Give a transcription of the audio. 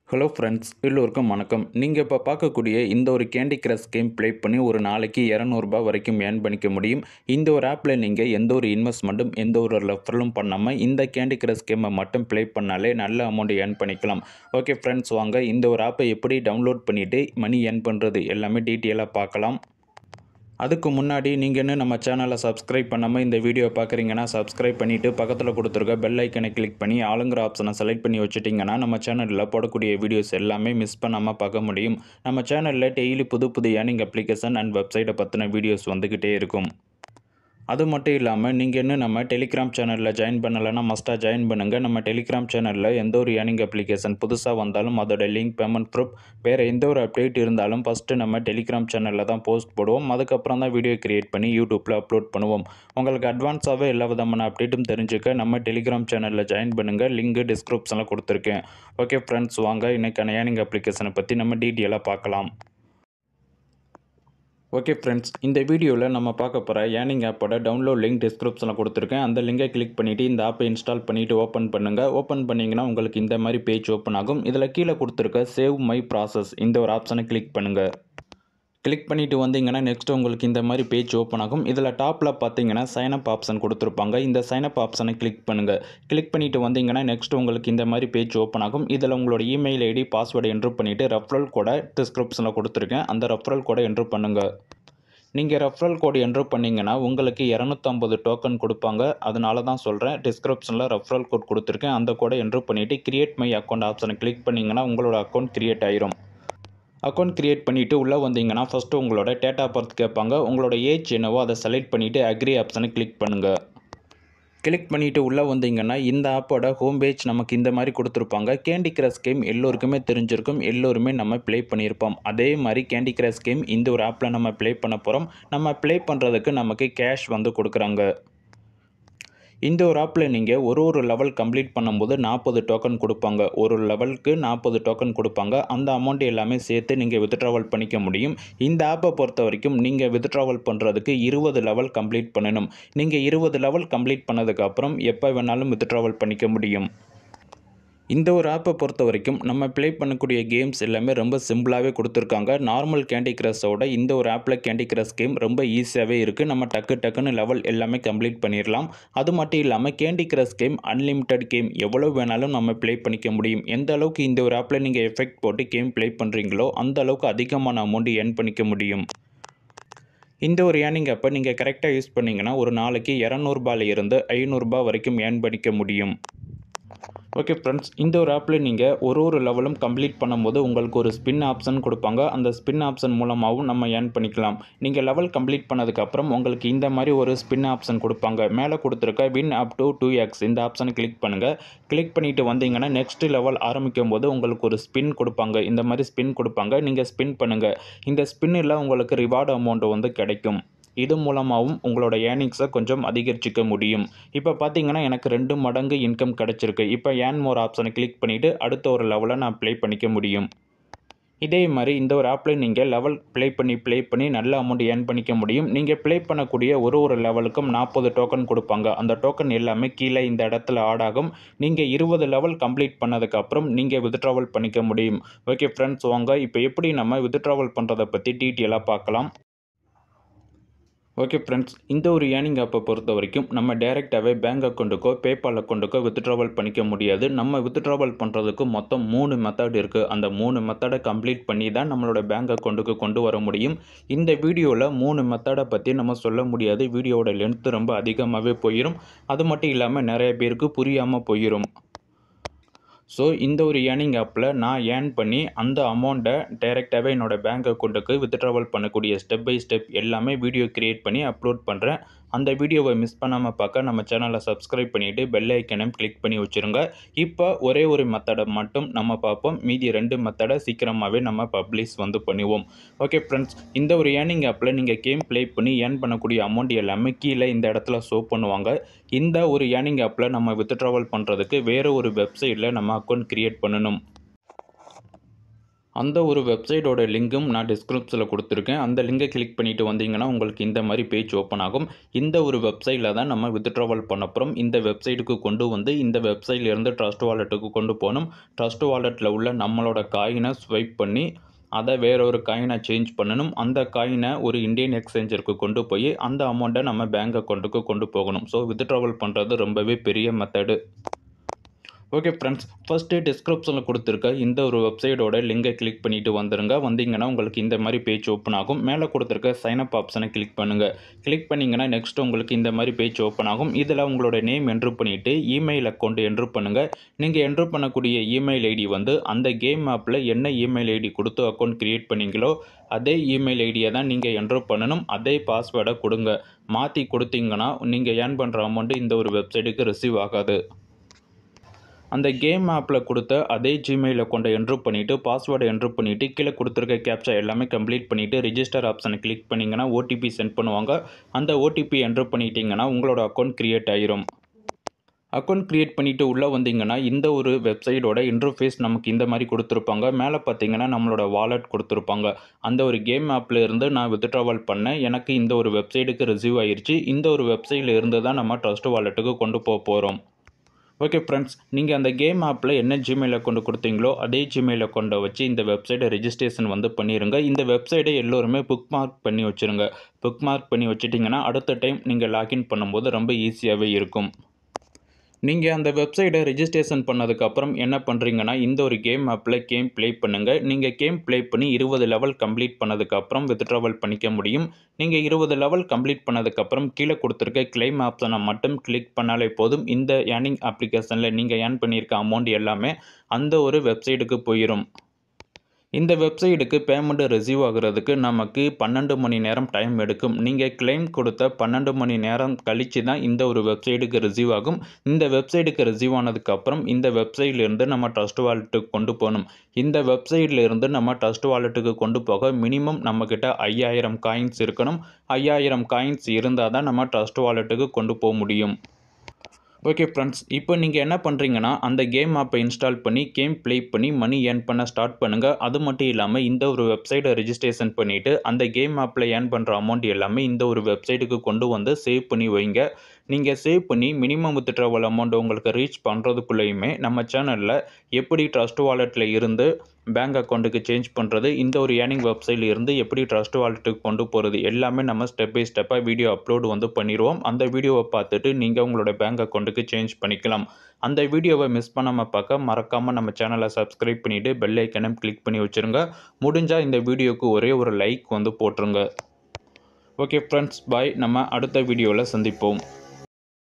hello friends எல்லோருக்கும் வணக்கம் நீங்கள் இப்போ பார்க்கக்கூடிய இந்த ஒரு கேண்டி கிரஷ் கேம் ப்ளே பண்ணி ஒரு நாளைக்கு இரநூறுபா வரைக்கும் ஏர்ன் பண்ணிக்க முடியும் இந்த ஒரு ஆப்பில் நீங்கள் எந்த ஒரு இன்வெஸ்ட்மெண்ட்டும் எந்த ஒரு ரெஃபரலும் பண்ணாமல் இந்த கேண்டி கிரஷ் கேமை மட்டும் ப்ளே பண்ணாலே நல்ல அமௌண்ட் ஏர்ன் பண்ணிக்கலாம் ஓகே ஃப்ரெண்ட்ஸ் வாங்க இந்த ஒரு ஆப்பை எப்படி டவுன்லோட் பண்ணிவிட்டு மணி ஏர்ன் பண்ணுறது எல்லாமே டீட்டெயிலாக பார்க்கலாம் அதுக்கு முன்னாடி நீங்கள் இன்னும் நம்ம சேனலை சப்ஸ்கிரைப் பண்ணாமல் இந்த வீடியோ பார்க்குறீங்கன்னா சப்ஸ்கிரைப் பண்ணிவிட்டு பக்கத்தில் கொடுத்துருக்க பெல் ஐக்கனை கிளிக் பண்ணி ஆளுங்கிற ஆப்ஷனை செலக்ட் பண்ணி வச்சுட்டிங்கன்னா நம்ம சேனலில் போடக்கூடிய வீடியோஸ் எல்லாமே மிஸ் பண்ணாமல் பார்க்க முடியும் நம்ம சேனலில் டெய்லி புது புது ஏர்னிங் அப்ளிகேஷன் அண்ட் வெப்சைட்டை பற்றின வீடியோஸ் வந்துக்கிட்டே இருக்கும் அது மட்டும் இல்லாமல் நீங்கள் இன்னும் நம்ம டெலிகிராம் சேனலில் ஜாயின் பண்ணலைன்னா மஸ்ட்டாக ஜாயின் பண்ணுங்கள் நம்ம டெலிகிராம் சேனலில் எந்த ஒரு ஏர்னிங் அப்ளிகேஷன் புதுசாக வந்தாலும் அதோட லிங்க் பேமெண்ட் ப்ரூஃப் வேறு எந்த ஒரு அப்டேட் இருந்தாலும் ஃபஸ்ட்டு நம்ம டெலிகிராம் சேனலில் தான் போஸ்ட் போடுவோம் அதுக்கப்புறம் தான் வீடியோ கிரியேட் பண்ணி யூடியூப்பில் அப்லோட் பண்ணுவோம் உங்களுக்கு அட்வான்ஸாகவே எல்லா விதமான அப்டேட்டும் தெரிஞ்சுக்க நம்ம டெலிகிராம் சேனலில் ஜாயின் பண்ணுங்கள் லிங்க் டிஸ்கிரிப்ஷனில் கொடுத்துருக்கேன் ஓகே ஃப்ரெண்ட்ஸ் வாங்க இன்றைக்கான ஏர்னிங் அப்ளிகேஷனை பற்றி நம்ம டீட்டெயிலாக பார்க்கலாம் ஓகே ஃப்ரெண்ட்ஸ் இந்த வீடியோவில் நம்ம பார்க்க போகிற ஏர்னிங் ஆப்போட டவுன்லோட் லிங்க் டிஸ்கிரிப்ஷனில் கொடுத்துருக்கேன் அந்த லிங்கை கிளிக் பண்ணிவிட்டு இந்த ஆப்பை இன்ஸ்டால் பண்ணிவிட்டு ஓப்பன் பண்ணுங்கள் ஓப்பன் பண்ணிங்கன்னா உங்களுக்கு இந்த மாதிரி பேஜ் ஓப்பன் ஆகும் இதில் கீழே கொடுத்துருக்க சேவ் மை ப்ராசஸ் இந்த ஒரு ஆப்ஷனை கிளிக் பண்ணுங்கள் கிளிக் பண்ணிவிட்டு வந்தீங்கன்னா நெக்ஸ்ட் உங்களுக்கு இந்த மாதிரி பேஜ் ஓப்பன் ஆகும் இதில் டாப்பில் பார்த்தீங்கன்னா சைனப் ஆப்ஷன் கொடுத்துருப்பாங்க இந்த சைனப் ஆப்ஷனை கிளிக் பண்ணுங்கள் கிளிக் பண்ணிவிட்டு வந்தீங்கன்னா நெக்ஸ்ட் உங்களுக்கு இந்த மாதிரி பேஜ் ஓப்பன் ஆகும் இதில் உங்களோட இமெயில் ஐடி பாஸ்வேர்டை என்ட்ரு பண்ணிவிட்டு ரெஃபரல் கோடை டிஸ்கிரிப்ஷனில் கொடுத்துருக்கேன் அந்த ரெஃபரல் கோடை என்ட்ரு பண்ணுங்கள் நீங்கள் ரெஃபரல் கோடு என்ட்ரு பண்ணிங்கன்னா உங்களுக்கு இரநூத்தம்பது டோக்கன் கொடுப்பாங்க அதனால தான் சொல்கிறேன் டிஸ்கிரிப்ஷனில் ரெஃபரல் கோட் கொடுத்துருக்கேன் அந்த கோடை என்ட்ரு பண்ணிவிட்டு கிரியேட் மை அக்கௌண்ட் ஆப்ஷனை கிளிக் பண்ணிங்கன்னா உங்களோட அக்கௌண்ட் கிரியேட் ஆயிரும் அக்கௌண்ட் க்ரியேட் பண்ணிவிட்டு உள்ளே வந்தீங்கன்னா ஃபஸ்ட்டு உங்களோட டேட் ஆஃப் பர்த் கேட்பாங்க உங்களோட ஏஜ் என்னவோ அதை செலக்ட் பண்ணிவிட்டு அக்ரி ஆப்ஷனை கிளிக் பண்ணுங்கள் கிளிக் பண்ணிவிட்டு உள்ளே வந்தீங்கன்னா இந்த ஆப்போட ஹோம் பேஜ் நமக்கு இந்த மாதிரி கொடுத்துருப்பாங்க கேண்டி கிரஷ் கேம் எல்லோருக்குமே தெரிஞ்சிருக்கும் எல்லோருமே நம்ம ப்ளே பண்ணியிருப்போம் அதே மாதிரி கேண்டி கிரஷ் கேம் இந்த ஒரு ஆப்பில் நம்ம ப்ளே பண்ண போகிறோம் நம்ம ப்ளே பண்ணுறதுக்கு நமக்கு கேஷ் வந்து கொடுக்குறாங்க இந்த ஒரு ஆப்பில் நீங்கள் ஒரு ஒரு லெவல் கம்ப்ளீட் பண்ணும்போது நாற்பது டோக்கன் கொடுப்பாங்க ஒரு லெவலுக்கு நாற்பது டோக்கன் கொடுப்பாங்க அந்த அமௌண்ட் எல்லாமே சேர்த்து நீங்கள் வித்ட்ராவல் பண்ணிக்க முடியும் இந்த ஆப்பை பொறுத்த வரைக்கும் நீங்கள் வித்ட்ராவல் பண்ணுறதுக்கு இருபது லெவல் கம்ப்ளீட் பண்ணணும் நீங்கள் இருபது லெவல் கம்ப்ளீட் பண்ணதுக்கப்புறம் எப்போ வேணாலும் வித்ட்ராவல் பண்ணிக்க முடியும் இந்த ஒரு ஆப்பை பொறுத்த வரைக்கும் நம்ம ப்ளே பண்ணக்கூடிய கேம்ஸ் எல்லாமே ரொம்ப சிம்பிளாகவே கொடுத்துருக்காங்க நார்மல் கேண்டி கிரஷோட இந்த ஒரு ஆப்பில் கேண்டி கிரஷ் கேம் ரொம்ப ஈஸியாகவே இருக்குது நம்ம டக்கு டக்குன்னு லெவல் எல்லாமே கம்ப்ளீட் பண்ணிடலாம் அது மட்டும் இல்லாமல் candy crush game unlimited game எவ்வளோ வேணாலும் நம்ம ப்ளே பண்ணிக்க முடியும் எந்த அளவுக்கு இந்த ஒரு ஆப்பில் நீங்கள் எஃபெக்ட் போட்டு கேம் ப்ளே பண்ணுறீங்களோ அந்த அளவுக்கு அதிகமான அமௌண்ட் ஏர்ன் பண்ணிக்க முடியும் இந்த ஒரு ஏர்னிங் அப்போ நீங்கள் கரெக்டாக யூஸ் பண்ணிங்கன்னா ஒரு நாளைக்கு இரநூறுபால இருந்து ஐநூறுரூபா வரைக்கும் ஏர்ன் பண்ணிக்க முடியும் ஓகே ஃப்ரெண்ட்ஸ் இந்த ஒரு ஆப்பில் நீங்கள் ஒரு ஒரு லெவலும் கம்ப்ளீட் பண்ணும்போது உங்களுக்கு ஒரு ஸ்பின் ஆப்ஷன் கொடுப்பாங்க அந்த ஸ்பின் ஆப்ஷன் மூலமாகவும் நம்ம ஏர்ன் பண்ணிக்கலாம் நீங்கள் லெவல் கம்ப்ளீட் பண்ணதுக்கப்புறம் உங்களுக்கு இந்த மாதிரி ஒரு ஸ்பின் ஆப்ஷன் கொடுப்பாங்க மேலே கொடுத்துருக்க win up to two X இந்த ஆப்ஷனை கிளிக் பண்ணுங்கள் கிளிக் பண்ணிவிட்டு வந்தீங்கன்னா நெக்ஸ்ட் லெவல் ஆரம்பிக்கும் போது உங்களுக்கு ஒரு ஸ்பின் கொடுப்பாங்க இந்த மாதிரி ஸ்பின் கொடுப்பாங்க நீங்கள் ஸ்பின் பண்ணுங்கள் இந்த ஸ்பின்னில் உங்களுக்கு ரிவார்டு அமௌண்ட் வந்து கிடைக்கும் இது மூலமாகவும் உங்களோட ஏர்னிங்ஸை கொஞ்சம் அதிகரிச்சிக்க முடியும் இப்போ பார்த்தீங்கன்னா எனக்கு ரெண்டு மடங்கு இன்கம் கிடச்சிருக்கு இப்போ ஏன் மோர் ஆப்ஷனை கிளிக் பண்ணிவிட்டு அடுத்த ஒரு லெவலை நான் ப்ளே பண்ணிக்க முடியும் இதே மாதிரி இந்த ஒரு ஆப்பில் நீங்கள் லெவல் ப்ளே பண்ணி ப்ளே பண்ணி நல்ல அமௌண்ட் ஏர்ன் பண்ணிக்க முடியும் நீங்கள் ப்ளே பண்ணக்கூடிய ஒரு ஒரு லெவலுக்கும் நாற்பது டோக்கன் கொடுப்பாங்க அந்த டோக்கன் எல்லாமே கீழே இந்த இடத்துல ஆட் ஆகும் நீங்கள் இருபது லெவல் கம்ப்ளீட் பண்ணதுக்கப்புறம் நீங்கள் வித்ட்ராவல் பண்ணிக்க முடியும் ஓகே ஃப்ரெண்ட்ஸ் வாங்க இப்போ எப்படி நம்ம வித்ட்ராவல் பண்ணுறதை பற்றி டீட்டெயிலாக பார்க்கலாம் ஓகே ஃப்ரெண்ட்ஸ் இந்த ஒரு ஏர்னிங் ஆப்பை பொறுத்த வரைக்கும் நம்ம டேரெக்டாகவே பேங்க் அக்கௌண்ட்டுக்கோ பேபால் அக்கௌண்ட்டுக்கோ வித்ட்ராவல் பண்ணிக்க முடியாது நம்ம வித்ட்ராவல் பண்ணுறதுக்கு மொத்தம் மூணு மெத்தட் இருக்குது அந்த மூணு மெத்தடை கம்ப்ளீட் பண்ணி தான் நம்மளோட பேங்க் அக்கௌண்ட்டுக்கு கொண்டு வர முடியும் இந்த வீடியோவில் மூணு மெத்தடை பற்றி நம்ம சொல்ல முடியாது வீடியோவோட லென்த்து ரொம்ப அதிகமாகவே போயிடும் அது மட்டும் இல்லாமல் நிறைய பேருக்கு புரியாமல் போயிடும் ஸோ இந்த ஒரு ஏர்னிங் ஆப்பில் நான் ஏர்ன் பண்ணி அந்த அமௌண்ட்டை டைரெக்டாகவே என்னோடய பேங்க் அக்கௌண்ட்டுக்கு வித்ட்ராவல் பண்ணக்கூடிய ஸ்டெப் பை ஸ்டெப் எல்லாமே வீடியோ க்ரியேட் பண்ணி அப்லோட் பண்ணுறேன் அந்த வீடியோவை மிஸ் பண்ணாமல் பார்க்க நம்ம சேனலை சப்ஸ்கிரைப் பண்ணிவிட்டு பெல் ஐக்கனையும் கிளிக் பண்ணி வச்சுருங்க இப்போ ஒரே ஒரு மெத்தடை மட்டும் நம்ம பார்ப்போம் மீதி ரெண்டு மெத்தடை சீக்கிரமாகவே நம்ம பப்ளிஷ் வந்து பண்ணுவோம் ஓகே ஃப்ரெண்ட்ஸ் இந்த ஒரு ஏர்னிங் ஆப்பில் நீங்கள் கேம் ப்ளே பண்ணி ஏர்ன் பண்ணக்கூடிய அமௌண்ட் எல்லாமே கீழே இந்த இடத்துல ஷோ பண்ணுவாங்க இந்த ஒரு ஏர்னிங் ஆப்பில் நம்ம வித்ட்ராவல் பண்ணுறதுக்கு வேறு ஒரு வெப்சைட்டில் நம்ம அக்கௌண்ட் க்ரியேட் பண்ணணும் அந்த ஒரு வெப்சைட்டோட லிங்க்கும் நான் டிஸ்கிரிப்ஷனில் கொடுத்துருக்கேன் அந்த லிங்கை கிளிக் பண்ணிட்டு வந்தீங்கன்னா உங்களுக்கு இந்த மாதிரி பேஜ் ஓப்பன் ஆகும் இந்த ஒரு வெப்சைட்டில் தான் நம்ம வித்ட்ராவல் பண்ண போகிறோம் இந்த வெப்சைட்டுக்கு கொண்டு வந்து இந்த வெப்சைட்லேருந்து ட்ரஸ்ட் வாலெட்டுக்கு கொண்டு போகணும் ட்ரஸ்ட் வாலெட்டில் உள்ள நம்மளோட காயினை ஸ்வைப் பண்ணி அதை வேற ஒரு காயினை சேஞ்ச் பண்ணணும் அந்த காயினை ஒரு இந்தியன் எக்ஸ்சேஞ்சருக்கு கொண்டு போய் அந்த அமௌண்ட்டை நம்ம பேங்க் அக்கௌண்ட்டுக்கு கொண்டு போகணும் ஸோ வித்ட்ராவல் பண்ணுறது ரொம்பவே பெரிய மெத்தடு ஓகே ஃப்ரெண்ட்ஸ் ஃபஸ்ட்டு டிஸ்கிரிப்ஷனில் கொடுத்துருக்க இந்த ஒரு வெப்சைட்டோட லிங்கை கிளிக் பண்ணிட்டு வந்துருங்க வந்தீங்கன்னா உங்களுக்கு இந்த மாதிரி பேஜ் ஓப்பன் ஆகும் மேலே கொடுத்துருக்க சைன் அப் ஆப்ஷனை கிளிக் பண்ணுங்கள் கிளிக் பண்ணிங்கன்னா நெக்ஸ்ட் உங்களுக்கு இந்த மாதிரி பேஜ் ஓப்பன் ஆகும் இதில் உங்களோட நேம் என்ட்ரு பண்ணிவிட்டு இமெயில் அக்கௌண்ட் என்ட்ரு பண்ணுங்கள் நீங்கள் என்ட்ரு பண்ணக்கூடிய இமெயில் ஐடி வந்து அந்த கேம் ஆப்பில் என்ன இமெயில் ஐடி கொடுத்து அக்கௌண்ட் க்ரியேட் பண்ணீங்களோ அதே இமெயில் ஐடியை தான் நீங்கள் என்ட்ரு பண்ணணும் அதே பாஸ்வேர்டை கொடுங்க மாற்றி கொடுத்தீங்கன்னா நீங்கள் ஏர்ன் பண்ணுற அமௌண்ட்டு இந்த ஒரு வெப்சைட்டுக்கு ரிசீவ் ஆகாது அந்த கேம் ஆப்பில் கொடுத்த அதே ஜிமெயில் அக்கௌண்ட்டை என்ட்ரு பண்ணிவிட்டு பாஸ்வேர்டை என்ட்ரு பண்ணிவிட்டு கீழே கொடுத்துருக்க கேப்சா எல்லாமே கம்ப்ளீட் பண்ணிவிட்டு ரிஜிஸ்டர் ஆப்ஷனை கிளிக் பண்ணிங்கன்னா ஓடிபி சென்ட் பண்ணுவாங்க அந்த ஓடிபி என்ட்ரு பண்ணிட்டீங்கன்னா உங்களோட அக்கௌண்ட் க்ரியேட் ஆயிரும் அக்கௌண்ட் க்ரியேட் பண்ணிவிட்டு உள்ளே வந்தீங்கன்னா இந்த ஒரு வெப்சைட்டோட இன்டர்ஃபேஸ் நமக்கு இந்த மாதிரி கொடுத்துருப்பாங்க மேலே பார்த்தீங்கன்னா நம்மளோட வாலெட் கொடுத்துருப்பாங்க அந்த ஒரு கேம் ஆப்பில் இருந்து நான் வித்ட்ராவல் பண்ணேன் எனக்கு இந்த ஒரு வெப்சைட்டுக்கு ரிசீவ் ஆயிருச்சு இந்த ஒரு வெப்சைட்டில் இருந்து தான் நம்ம ட்ரஸ்ட் வாலெட்டுக்கு கொண்டு போக போகிறோம் ஓகே ஃப்ரெண்ட்ஸ் நீங்கள் அந்த கேம் ஆப்பில் என்ன ஜிமெயில் அக்கௌண்ட் கொடுத்தீங்களோ அதே ஜிமெயில் அக்கௌண்ட்டை வச்சு இந்த வெப்சைட்டை ரெஜிஸ்ட்ரேஷன் வந்து பண்ணிடுங்க இந்த வெப்சைட்டை எல்லோருமே புக் மார்க் பண்ணி வச்சுருங்க புக் மார்க் பண்ணி வச்சிட்டிங்கன்னா அடுத்த டைம் நீங்கள் லாகின் பண்ணும்போது ரொம்ப ஈஸியாகவே இருக்கும் நீங்கள் அந்த வெப்சைட்டை ரெஜிஸ்ட்ரேஷன் பண்ணதுக்கப்புறம் என்ன பண்ணுறீங்கன்னா இந்த ஒரு கேம் ஆப்பில் கேம் ப்ளே பண்ணுங்கள் நீங்கள் கேம் ப்ளே பண்ணி இருபது லெவல் கம்ப்ளீட் பண்ணதுக்கப்புறம் வித்ட்ராவல் பண்ணிக்க முடியும் நீங்கள் இருபது லெவல் கம்ப்ளீட் பண்ணதுக்கப்புறம் கீழே கொடுத்துருக்க கிளைம் ஆப்ஷனை மட்டும் கிளிக் பண்ணாலே போதும் இந்த ஏர்னிங் அப்ளிகேஷனில் நீங்கள் ஏர்ன் பண்ணியிருக்க அமௌண்ட் எல்லாமே அந்த ஒரு வெப்சைட்டுக்கு போயிடும் இந்த வெப்சைட்டுக்கு பேமெண்ட் ரிசீவ் ஆகுறதுக்கு நமக்கு பன்னெண்டு மணி நேரம் டைம் எடுக்கும் நீங்கள் கிளைம் கொடுத்த பன்னெண்டு மணி நேரம் கழித்து தான் இந்த ஒரு வெப்சைட்டுக்கு ரிசீவ் ஆகும் இந்த வெப்சைட்டுக்கு ரிசீவ் ஆனதுக்கப்புறம் இந்த வெப்சைட்லேருந்து நம்ம ட்ரஸ்ட் வாலெட்டுக்கு கொண்டு போகணும் இந்த வெப்சைட்லேருந்து நம்ம ட்ரஸ்ட் வாலெட்டுக்கு கொண்டு போக மினிமம் நம்மக்கிட்ட ஐயாயிரம் காயின்ஸ் இருக்கணும் ஐயாயிரம் காயின்ஸ் இருந்தால் தான் நம்ம ட்ரஸ்ட் வாலெட்டுக்கு கொண்டு போக முடியும் ஓகே ஃப்ரெண்ட்ஸ் இப்போ நீங்கள் என்ன பண்ணுறீங்கன்னா அந்த கேம் ஆப்பை இன்ஸ்டால் பண்ணி கேம் ப்ளே பண்ணி மணி ஏர்ன் பண்ண ஸ்டார்ட் பண்ணுங்கள் அது மட்டும் இல்லாமல் இந்த ஒரு வெப்சைட்டை ரெஜிஸ்ட்ரேஷன் பண்ணிவிட்டு அந்த கேம் ஆப்பில் ஏர்ன் பண்ணுற அமௌண்ட் எல்லாமே இந்த ஒரு வெப்சைட்டுக்கு கொண்டு வந்து சேவ் பண்ணி வைங்க நீங்கள் சேவ் பண்ணி மினிமம் வித்ட்ராவல் அமௌண்ட் உங்களுக்கு ரீச் பண்ணுறதுக்குள்ளேயுமே நம்ம சேனலில் எப்படி ட்ரஸ்ட் வாலெட்டில் இருந்து பேங்க் அக்கௌண்ட்டுக்கு சேஞ்ச் பண்ணுறது இந்த ஒரு ஏர்னிங் வெப்சைட்டில் இருந்து எப்படி ட்ரஸ்ட் வாலெட்டுக்கு கொண்டு போகிறது எல்லாமே நம்ம ஸ்டெப் பை ஸ்டெப்பாக வீடியோ அப்லோடு வந்து பண்ணிடுவோம் அந்த வீடியோவை பார்த்துட்டு நீங்கள் உங்களோட பேங்க் அக்கௌண்ட்டுக்கு சேஞ்ச் பண்ணிக்கலாம் அந்த வீடியோவை மிஸ் பண்ணாமல் பார்க்க மறக்காமல் நம்ம சேனலை சப்ஸ்கிரைப் பண்ணிவிட்டு பெல் ஐக்கனும் கிளிக் பண்ணி வச்சுருங்க முடிஞ்சால் இந்த வீடியோவுக்கு ஒரே ஒரு லைக் வந்து போட்டுருங்க ஓகே ஃப்ரெண்ட்ஸ் பாய் நம்ம அடுத்த வீடியோவில் சந்திப்போம்